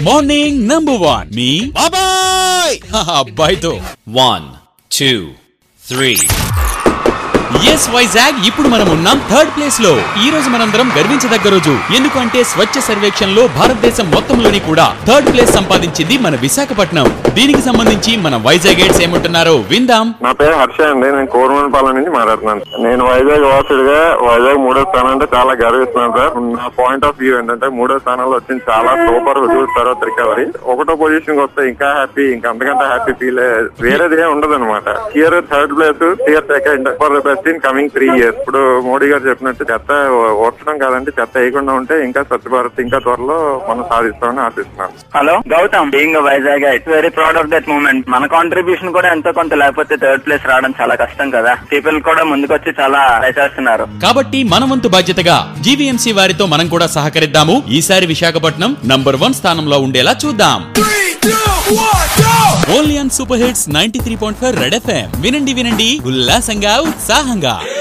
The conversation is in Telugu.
మార్నింగ్ నంబర్ వన్ మీ బాబాయ్ అబ్బాయితో one two three yes Vizag ఇప్పుడు మనం ఉన్నాం థర్డ్ ప్లేస్ లో ఈ రోజు మనందరం గర్వించదగ్గ రోజు ఎందుకంటే స్వచ్ఛ సర్వేక్షణ లో భారతదేశం మొత్తంలోని కూడా థర్డ్ ప్లేస్ సంపాదించింది మన విశాఖపట్నం దీనికి సంబంధించి మన వైజాగ్ గైడ్స్ ఏమంటున్నారో విందాం నా పేరు హర్ష అండి నేను కోరమనపాలెం నుంచి మాట్లాడుతున్నాను నేను వైజాగ్ వాసుడిగా వైజాగ్ మూడో స్థానం అంటే చాలా గర్విస్తున్నాను సార్ నా పాయింట్ ఆఫ్ వ్యూ ఏంటంటే మూడో స్థానంలో వచ్చింది చాలా సూపర్ హుజూర్ తర్వాత రికవరీ ఒకటో పొజిషన్ వస్తే ఇంకా హ్యాపీ ఇంకా అంతకంటే హ్యాపీ ఫీల్ వేరేది ఏం ఉండదు అనమాట here third place here second for the best in coming three years ఇప్పుడు మోడీ గారు చెప్పినట్టు చెత్త ఓర్చడం కాదంటే చెత్త వేయకుండా ఉంటే ఇంకా స్వచ్ఛ భారత్ ఇంకా త్వరలో మనం సాధిస్తామని ఆశిస్తున్నాను hello Gautam being Vizag it's very proud of that moment మన కాంట్రిబ్యూషన్ కూడా ఎంతో కొంత లేకపోతే థర్డ్ ప్లేస్ రావడం చాలా కష్టం కదా పీపుల్ కూడా ముందుకొచ్చి చాలా ట్రై చేస్తున్నారు కాబట్టి మన వంతు బాధ్యతగా జీవీఎంసీ వారితో మనం కూడా సహకరిద్దాము ఈసారి విశాఖపట్నం నంబర్ వన్ స్థానంలో ఉండేలా చూద్దాం only on super hits ninety three point five red FM వినండి వినండి ఉల్లాసంగా ఉత్సాహంగా